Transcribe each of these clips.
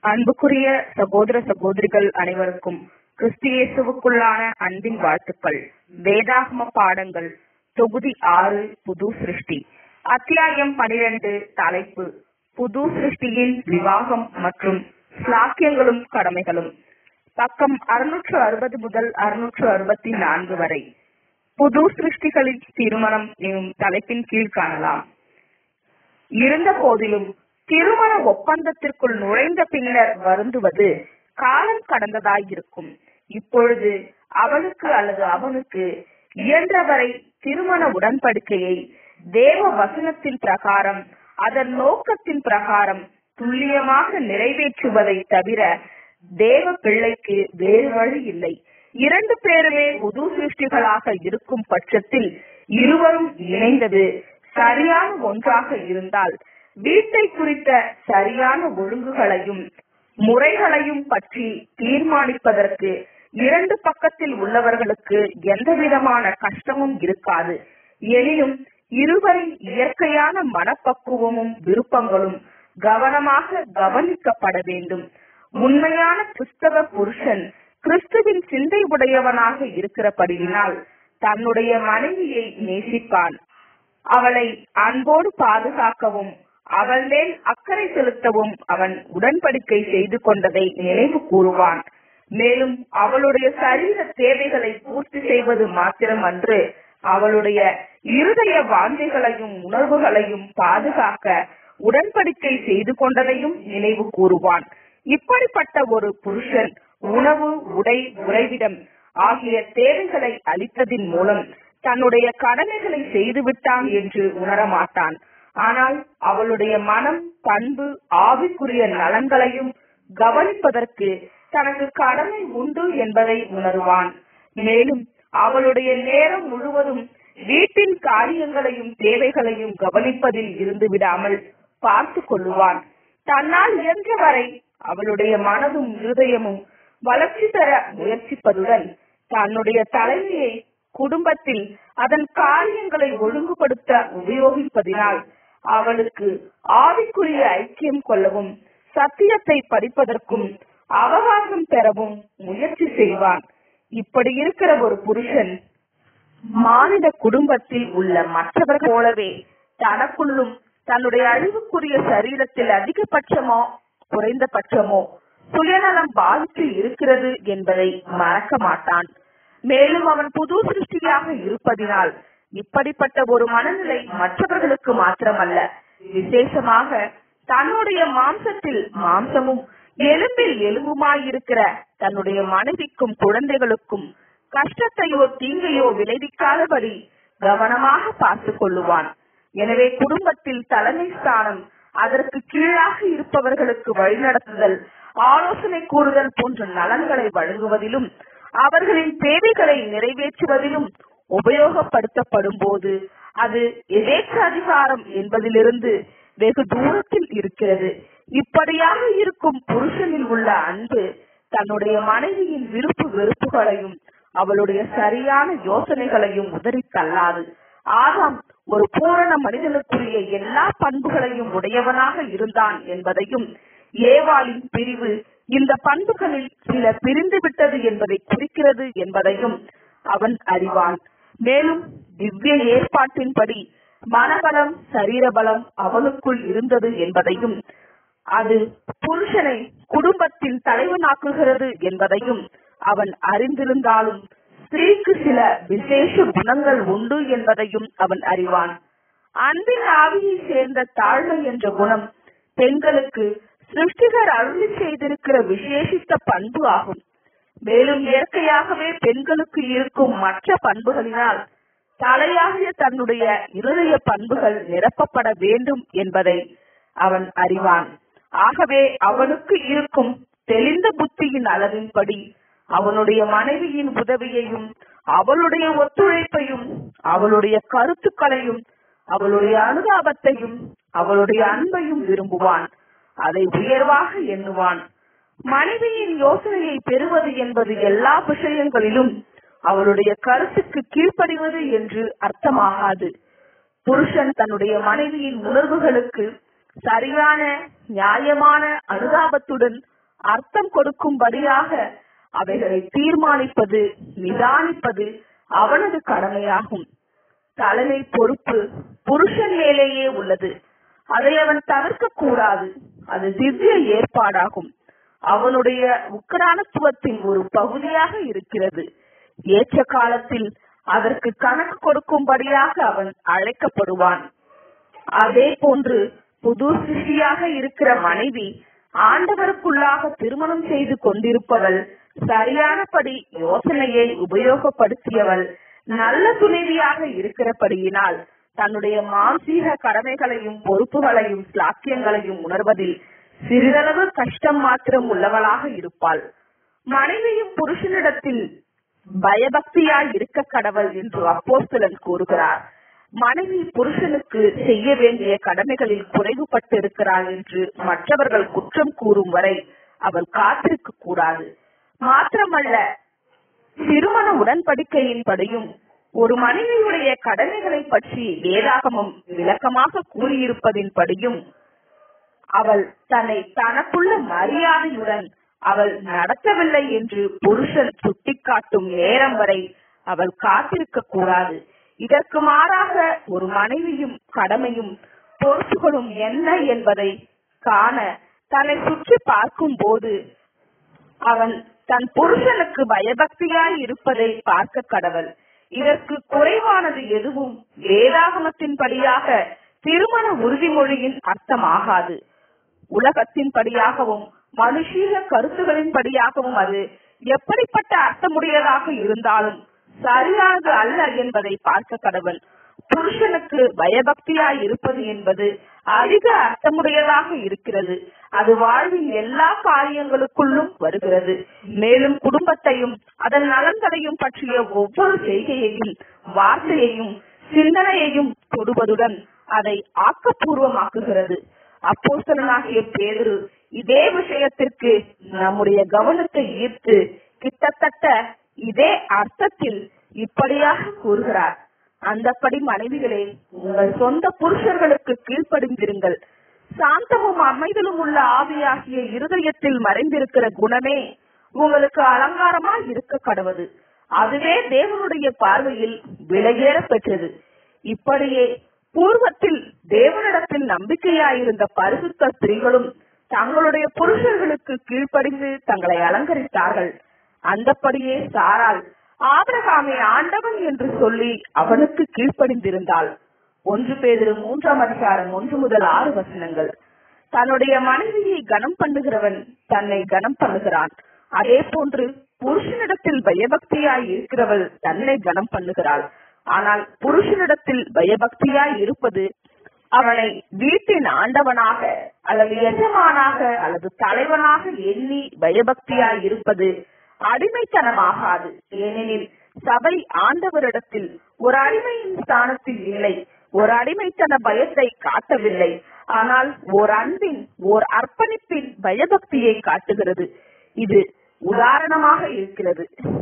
அன்புக்குரிய சகோதர சகோதரிகள் அனைவருக்கும் கிறிஸ்தியேசுவுக்குள்ளான அன்பின் வாழ்த்துக்கள் வேதாகம பாடங்கள் தொகுதி ஆறு புது சிருஷ்டி அத்தியாயம் பனிரெண்டு தலைப்பு புது சிருஷ்டியின் விவாகம் மற்றும் ஸ்லாக்கியங்களும் கடமைகளும் பக்கம் அறுநூற்று அறுபது முதல் அறுநூற்று அறுபத்தி நான்கு வரை புது சிருஷ்டிகளின் திருமணம் எனும் தலைப்பின் கீழ் காணலாம் இருந்த போதிலும் திருமண ஒப்பந்தத்திற்குள் நுழைந்த பின்னர் வருந்துவது காலம் கடந்ததாயிருக்கும் இப்பொழுது அவளுக்கு அல்லது அவனுக்கு இயன்றவரை திருமண உடன்படிக்கையை தேவ வசனத்தின் பிரகாரம் அதன் நோக்கத்தின் பிரகாரம் துல்லியமாக நிறைவேற்றுவதை தவிர தேவ பிள்ளைக்கு வேறு வழி இல்லை இரண்டு பேருமே புது சிருஷ்டிகளாக இருக்கும் பட்சத்தில் இருவரும் இணைந்தது சரியான ஒன்றாக இருந்தால் வீட்டை குறித்த சரியான ஒழுங்குகளையும் முறைகளையும் பற்றி தீர்மானிப்பதற்கு இரண்டு பக்கத்தில் உள்ளவர்களுக்கு எந்த விதமான கஷ்டமும் இருக்காது எனினும் இருவரின் இயற்கையான மனப்பக்குவமும் விருப்பங்களும் கவனமாக கவனிக்கப்பட வேண்டும் உண்மையான கிறிஸ்தவ புருஷன் கிறிஸ்துவின் சிந்தை உடையவனாக இருக்கிறபடியினால் தன்னுடைய மனைவியை நேசிப்பான் அவளை அன்போடு பாதுகாக்கவும் அவள் மேல் அக்கறை செலுத்தவும் அவன் உடன்படிக்கை செய்து கொண்டதை நினைவு கூறுவான் மேலும் அவளுடைய சரீர தேவைகளை பூர்த்தி செய்வது மாத்திரமன்று அவளுடைய இருதய வாஞ்சைகளையும் உணர்வுகளையும் பாதுகாக்க உடன்படிக்கை செய்து கொண்டதையும் நினைவு கூறுவான் இப்படிப்பட்ட ஒரு புருஷன் உணவு உடை உறைவிடம் ஆகிய தேவைகளை அளித்ததின் மூலம் தன்னுடைய கடமைகளை செய்துவிட்டான் என்று உணரமாட்டான் ஆனால் அவளுடைய மனம் பண்பு ஆவிக்குரிய நலன்களையும் கவனிப்பதற்கு தனக்கு கடமை உண்டு என்பதை உணர்வான் மேலும் அவளுடைய நேரம் முழுவதும் வீட்டின் காரியங்களையும் தேவைகளையும் கவனிப்பதில் இருந்து விடாமல் பார்த்து கொள்ளுவான் தன்னால் இயன்றவரை அவளுடைய மனதும் இருதயமும் வளர்ச்சி பெற முயற்சிப்பதுடன் தன்னுடைய தலைமையை குடும்பத்தில் அதன் காரியங்களை ஒழுங்குபடுத்த உபயோகிப்பதினால் அவளுக்கு ஆவிக்குரிய ஐக்கியம் கொள்ளவும் சத்தியத்தை படிப்பதற்கும் அவகாசம் பெறவும் முயற்சி செய்வான் இப்படி இருக்கிற ஒரு புருஷன் மானிட குடும்பத்தில் உள்ள மற்றவர்கள் போலவே தனக்குள்ளும் தன்னுடைய அழிவுக்குரிய சரீரத்தில் அதிகபட்சமோ குறைந்தபட்சமோ சுயநலம் பாதித்து இருக்கிறது என்பதை மறக்க மாட்டான் மேலும் அவன் புது சிருஷ்டியாக இருப்பதினால் இப்படிப்பட்ட ஒரு மனநிலை மற்றவர்களுக்கு மாத்திரமல்ல விசேஷமாக தன்னுடைய மாம்சத்தில் மாம்சமும் எலும்பில் எலும்புமாயிருக்கிற தன்னுடைய மனைவிக்கும் குழந்தைகளுக்கும் கஷ்டத்தையோ தீங்கையோ விளைவிக்காதபடி கவனமாக பார்த்து கொள்ளுவான் எனவே குடும்பத்தில் தலைமை ஸ்தானம் அதற்கு கீழாக இருப்பவர்களுக்கு வழிநடத்துதல் ஆலோசனை கூறுதல் போன்ற நலன்களை வழங்குவதிலும் அவர்களின் தேவைகளை நிறைவேற்றுவதிலும் உபயோகப்படுத்தப்படும் போது அது எதேச்சாதிகாரம் என்பதிலிருந்து வெகு தூரத்தில் இருக்கிறது இப்படியாக இருக்கும் புருஷனில் உள்ள அன்பு தன்னுடைய மனைவியின் விருப்பு வெறுப்புகளையும் அவளுடைய சரியான யோசனைகளையும் உதறி தள்ளாது ஆதாம் ஒரு பூரண மனிதனுக்குரிய எல்லா பண்புகளையும் உடையவனாக இருந்தான் என்பதையும் ஏவாளின் பிரிவு இந்த பண்புகளில் சில பிரிந்து விட்டது என்பதை குறிக்கிறது என்பதையும் அவன் அறிவான் மேலும் திவ்ய ஏற்பாட்டின்படி மனபலம் சரீரபலம் அவனுக்குள் இருந்தது என்பதையும் அது புருஷனை குடும்பத்தின் தலைவனாக்குகிறது என்பதையும் அவன் அறிந்திருந்தாலும் ஸ்திரீக்கு சில விசேஷ குணங்கள் உண்டு என்பதையும் அவன் அறிவான் அன்பின் ஆவியை சேர்ந்த தாழ்மை என்ற குணம் பெண்களுக்கு சிருஷ்டிகர் அருளி செய்திருக்கிற விசேஷித்த பண்பு ஆகும் மேலும் இயற்கையாகவே பெண்களுக்கு இருக்கும் மற்ற பண்புகளினால் தலையாகிய தன்னுடைய இருதய பண்புகள் நிரப்பப்பட வேண்டும் என்பதை அவன் அறிவான் ஆகவே அவனுக்கு இருக்கும் தெளிந்த புத்தியின் அளவின்படி அவனுடைய மனைவியின் உதவியையும் அவளுடைய ஒத்துழைப்பையும் அவளுடைய கருத்துக்களையும் அவளுடைய அனுதாபத்தையும் அவளுடைய அன்பையும் விரும்புவான் அதை உயர்வாக எண்ணுவான் மனைவியின் யோசனையை பெறுவது என்பது எல்லா விஷயங்களிலும் அவளுடைய கருத்துக்கு கீழ்ப்படிவது என்று அர்த்தமாகாது புருஷன் தன்னுடைய மனைவியின் உணர்வுகளுக்கு சரியான நியாயமான அனுதாபத்துடன் அர்த்தம் கொடுக்கும்படியாக அவைகளை தீர்மானிப்பது நிதானிப்பது அவனது கடமையாகும் தலைமை பொறுப்பு புருஷன் மேலேயே உள்ளது அதை அவன் தவிர்க்க கூடாது அது திவ்ய ஏற்பாடாகும் அவனுடைய உக்கரானத்துவத்தின் ஒரு பகுதியாக இருக்கிறது ஏற்ற காலத்தில் அதற்கு கணக்கு கொடுக்கும்படியாக அவன் அழைக்கப்படுவான் அதே போன்று புது சிருஷ்டியாக இருக்கிற மனைவி ஆண்டவருக்குள்ளாக திருமணம் செய்து கொண்டிருப்பவள் சரியானபடி யோசனையை உபயோகப்படுத்தியவள் நல்ல துணைவியாக இருக்கிறபடியினால் தன்னுடைய மானசீக கடமைகளையும் பொறுப்புகளையும் சாக்கியங்களையும் உணர்வதில் சிறிதளவு கஷ்டம் மாத்திரம் உள்ளவளாக இருப்பாள் மனைவியும் புருஷனிடத்தில் பயபக்தியாய் இருக்க கடவுள் என்று அப்போஸ்தலன் கூறுகிறார் மனைவி புருஷனுக்கு செய்ய வேண்டிய கடமைகளில் குறைவுபட்டு இருக்கிறாள் என்று மற்றவர்கள் குற்றம் கூறும் வரை அவள் காத்திருக்க கூடாது மாத்திரமல்ல திருமண உடன்படிக்கையின்படியும் ஒரு மனைவியுடைய கடமைகளை பற்றி வேதாகமம் விளக்கமாக கூறியிருப்பதின்படியும் அவள் தன்னை தனக்குள்ள மரியாதையுடன் அவள் நடத்தவில்லை என்று புருஷன் சுட்டிக்காட்டும் நேரம் வரை அவள் காத்திருக்க கூடாது இதற்கு மாறாக ஒரு மனைவியும் கடமையும் பொறுப்புகளும் என்ன என்பதை காண தன்னை சுற்றி பார்க்கும் போது அவன் தன் புருஷனுக்கு பயபக்தியாய் இருப்பதை பார்க்க கடவுள் இதற்கு குறைவானது எதுவும் வேதாகமத்தின்படியாக திருமண உறுதிமொழியின் அர்த்தமாகாது உலகத்தின்படியாகவும் மனுஷீக கருத்துகளின்படியாகவும் அது எப்படிப்பட்ட அர்த்தமுடையதாக இருந்தாலும் சரியானது அல்ல என்பதை பார்க்க கடவுள் புருஷனுக்கு பயபக்தியாய் இருப்பது என்பது அதிக அர்த்தமுடையதாக இருக்கிறது அது வாழ்வின் எல்லா காரியங்களுக்குள்ளும் வருகிறது மேலும் குடும்பத்தையும் அதன் நலன்களையும் பற்றிய ஒவ்வொரு செய்கையையும் வார்த்தையையும் சிந்தனையையும் தொடுவதுடன் அதை ஆக்கப்பூர்வமாக்குகிறது அப்போஸ்தலனாகிய பேதுரு இதே விஷயத்திற்கு நம்முடைய கவனத்தை ஈர்த்து கிட்டத்தட்ட இதே அர்த்தத்தில் இப்படியாக கூறுகிறார் அந்தப்படி மனைவிகளே உங்கள் சொந்த புருஷர்களுக்கு கீழ்ப்படிந்திருங்கள் சாந்தமும் அமைதலும் உள்ள ஆவியாகிய இருதயத்தில் மறைந்திருக்கிற குணமே உங்களுக்கு அலங்காரமா இருக்க கடவுது அதுவே தேவனுடைய பார்வையில் விலையேற பெற்றது இப்படியே பூர்வத்தில் தேவனிடத்தில் நம்பிக்கையாயிருந்த பரிசுத்த ஸ்திரீகளும் தங்களுடைய புருஷர்களுக்கு கீழ்ப்படிந்து தங்களை அலங்கரித்தார்கள் அந்தப்படியே சாரால் ஆபிரகாமை ஆண்டவன் என்று சொல்லி அவனுக்கு கீழ்ப்படிந்திருந்தாள் ஒன்று பேதிரு மூன்றாம் அதிகாரம் ஒன்று முதல் ஆறு வசனங்கள் தன்னுடைய மனைவியை கனம் பண்ணுகிறவன் தன்னை கனம் பண்ணுகிறான் அதே போன்று புருஷனிடத்தில் பயபக்தியாய் இருக்கிறவள் தன்னை கனம் பண்ணுகிறாள் ஆனால் புருஷனிடத்தில் பயபக்தியாய் இருப்பது அவனை வீட்டின் ஆண்டவனாக அல்லது எஜமானாக அல்லது தலைவனாக எண்ணி பயபக்தியாய் இருப்பது அடிமைத்தனமாகாது ஏனெனில் சபை ஆண்டவரிடத்தில் ஒரு அடிமையின் ஸ்தானத்தில் இல்லை ஒரு அடிமைத்தன பயத்தை காட்டவில்லை ஆனால் ஓர் அன்பின் ஓர் அர்ப்பணிப்பின் பயபக்தியை காட்டுகிறது இது உதாரணமாக இருக்கிறது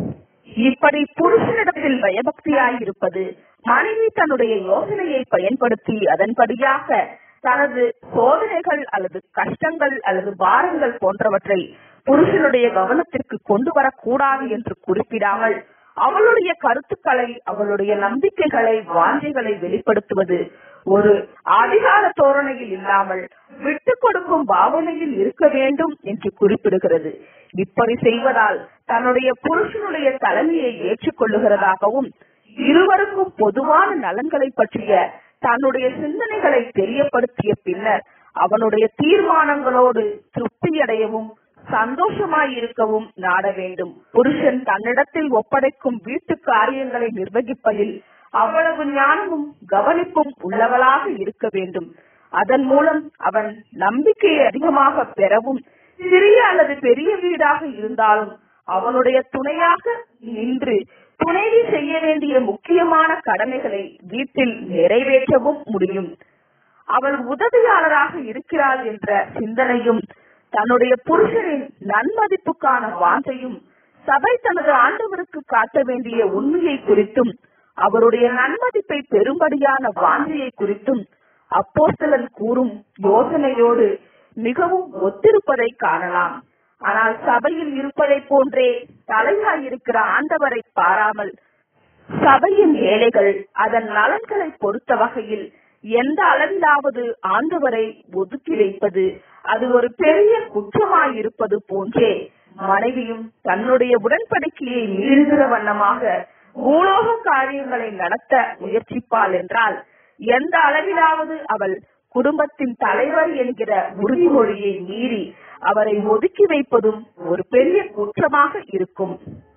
இப்படி புருஷனிடத்தில் பயபக்தியாய் இருப்பது மனைவி தன்னுடைய யோசனையை பயன்படுத்தி அதன்படியாக தனது சோதனைகள் அல்லது கஷ்டங்கள் அல்லது பாரங்கள் போன்றவற்றை புருஷனுடைய கவனத்திற்கு கொண்டு வரக்கூடாது என்று குறிப்பிடாமல் அவளுடைய கருத்துக்களை அவளுடைய நம்பிக்கைகளை வாஞ்சைகளை வெளிப்படுத்துவது ஒரு அதிகார தோரணையில் இல்லாமல் விட்டு கொடுக்கும் பாவனையில் இருக்க வேண்டும் என்று குறிப்பிடுகிறது இப்படி செய்வதால் தன்னுடைய புருஷனுடைய தலைமையை ஏற்றுக்கொள்ளுகிறதாகவும் இருவருக்கும் பொதுவான நலன்களை பற்றிய தன்னுடைய சிந்தனைகளை தெரியப்படுத்திய பின்னர் அவனுடைய தீர்மானங்களோடு திருப்தியடையவும் சந்தோஷமாயிருக்கவும் நாட வேண்டும் புருஷன் தன்னிடத்தில் ஒப்படைக்கும் வீட்டு காரியங்களை நிர்வகிப்பதில் அவ்வளவு ஞானமும் கவனிப்பும் உள்ளவளாக இருக்க வேண்டும் அதன் மூலம் அவன் நம்பிக்கையை அதிகமாக பெறவும் சிறிய அல்லது பெரிய வீடாக இருந்தாலும் அவனுடைய துணையாக நின்று துணைவி செய்ய வேண்டிய முக்கியமான கடமைகளை வீட்டில் நிறைவேற்றவும் முடியும் அவள் உதவியாளராக இருக்கிறாள் என்ற சிந்தனையும் தன்னுடைய புருஷனின் நன்மதிப்புக்கான வாஞ்சையும் சபை தனது ஆண்டவருக்கு காட்ட வேண்டிய உண்மையை குறித்தும் அவருடைய நன்மதிப்பை பெரும்படியான வாஞ்சையை குறித்தும் அப்போஸ்தலன் கூறும் யோசனையோடு மிகவும் ஒத்திருப்பதை காணலாம் ஆனால் சபையில் இருப்பதை போன்றே தலையாய் இருக்கிற ஆண்டவரை பாராமல் சபையின் ஏழைகள் அதன் நலன்களை பொறுத்த வகையில் எந்த அளவிலாவது ஆண்டவரை ஒதுக்கி வைப்பது அது ஒரு பெரிய குற்றமாயிருப்பது போன்றே மனைவியும் தன்னுடைய உடன்படிக்கையை மீறுகிற வண்ணமாக பூலோக காரியங்களை நடத்த முயற்சிப்பாள் என்றால் எந்த அளவிலாவது அவள் குடும்பத்தின் தலைவர் என்கிற உறுதிமொழியை மீறி அவரை ஒதுக்கி வைப்பதும் ஒரு பெரிய குற்றமாக இருக்கும்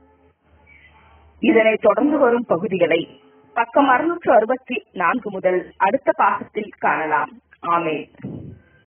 இதனை தொடர்ந்து வரும் பகுதிகளை பக்கம் அறுநூற்று அறுபத்தி நான்கு முதல் அடுத்த பாகத்தில் காணலாம் ஆமேன்